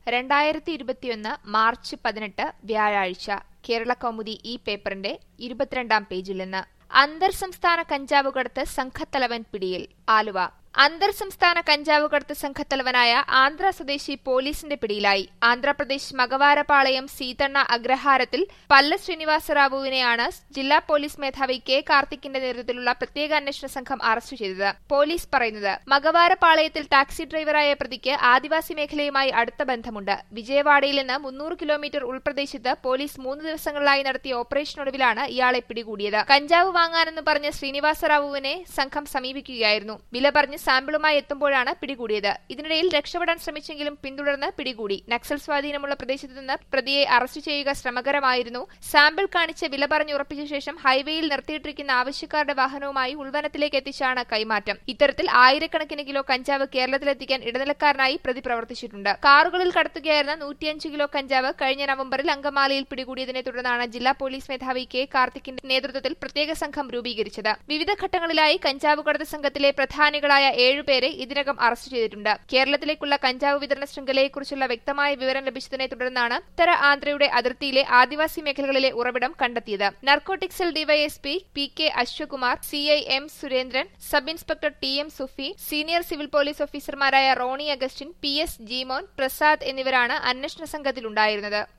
രണ്ടായിരത്തി ഇരുപത്തിയൊന്ന് മാർച്ച് പതിനെട്ട് വ്യാഴാഴ്ച കേരള കൗമുദി ഈ പേപ്പറിന്റെ ഇരുപത്തിരണ്ടാം പേജിൽ നിന്ന് അന്തർ സംസ്ഥാന കഞ്ചാവ് കടത്ത് സംഘത്തലവൻ പിടിയിൽ ആലുവ അന്തർ സംസ്ഥാന കഞ്ചാവ് കടത്ത് സംഘത്തലവനായ ആന്ധ്ര സ്വദേശി പോലീസിന്റെ പിടിയിലായി ആന്ധ്രാപ്രദേശ് മകവാരപാളയം സീതണ്ണ അഗ്രഹാരത്തിൽ പല്ല ശ്രീനിവാസറാവുവിനെയാണ് ജില്ലാ പോലീസ് മേധാവി കെ കാർത്തിക്കിന്റെ നേതൃത്വത്തിലുള്ള പ്രത്യേക അന്വേഷണ സംഘം അറസ്റ്റ് ചെയ്തത് പോലീസ് പറയുന്നത് മകവാരപാളയത്തിൽ ടാക്സി ഡ്രൈവറായ പ്രതിക്ക് ആദിവാസി മേഖലയുമായി അടുത്ത ബന്ധമുണ്ട് വിജയവാഡയിൽ നിന്ന് മുന്നൂറ് കിലോമീറ്റർ ഉൾപ്രദേശത്ത് പോലീസ് മൂന്ന് ദിവസങ്ങളിലായി നടത്തിയ ഓപ്പറേഷനൊടുവിലാണ് ഇയാളെ പിടികൂടിയത് കഞ്ചാവ് വാങ്ങാനെന്ന് പറഞ്ഞ് ശ്രീനിവാസറാവുവിനെ സംഘം സമീപിക്കുകയായിരുന്നു വില പറഞ്ഞ് സാമ്പിളുമായി എത്തുമ്പോഴാണ് പിടികൂടിയത് ഇതിനിടയിൽ രക്ഷപ്പെടാൻ ശ്രമിച്ചെങ്കിലും പിന്തുടർന്ന് പിടികൂടി നക്സൽ സ്വാധീനമുള്ള പ്രദേശത്ത് നിന്ന് പ്രതിയെ അറസ്റ്റ് ചെയ്യുക ശ്രമകരമായിരുന്നു സാമ്പിൾ കാണിച്ച് വില പറഞ്ഞ് ഉറപ്പിച്ച ശേഷം ഹൈവേയിൽ നിർത്തിയിട്ടിരിക്കുന്ന ആവശ്യക്കാരുടെ വാഹനവുമായി ഉൾവനത്തിലേക്ക് എത്തിച്ചാണ് കൈമാറ്റം ഇത്തരത്തിൽ ആയിരക്കണക്കിന് കിലോ കഞ്ചാവ് കേരളത്തിലെത്തിക്കാൻ ഇടനിലക്കാരനായി പ്രതി പ്രവർത്തിച്ചിട്ടുണ്ട് കാറുകളിൽ കടത്തുകയായിരുന്ന നൂറ്റിയഞ്ച് കിലോ കഞ്ചാവ് കഴിഞ്ഞ നവംബറിൽ അങ്കമാലിയിൽ പിടികൂടിയതിനെ തുടർന്നാണ് ജില്ലാ പോലീസ് മേധാവി കെ കാർത്തിക്കിന്റെ നേതൃത്വത്തിൽ പ്രത്യേക സംഘം രൂപീകരിച്ചത് വിവിധ ഘട്ടങ്ങളിലായി കഞ്ചാവ് കടത്ത് സംഘത്തിലെ പ്രധാനികളായ ഏഴുപേരെ ഇതിനകം അറസ്റ്റ് ചെയ്തിട്ടുണ്ട് കേരളത്തിലേക്കുള്ള കഞ്ചാവ് വിതരണ ശൃംഖലയെക്കുറിച്ചുള്ള വ്യക്തമായ വിവരം ലഭിച്ചതിനെ തുടർന്നാണ് ഉത്തര ആന്ധ്രയുടെ അതിർത്തിയിലെ ആദിവാസി മേഖലകളിലെ ഉറവിടം കണ്ടെത്തിയത് narcotic cell DYSP P K Ashwakumar C I M Surendran sub inspector T M Sufi senior civil police ഓഫീസർമാരായ Ronnie Augustine P S Jeemon Prasad എന്നിവരാണ് അന്വേഷണ സംഘത്തിലുണ്ടായിരുന്നത്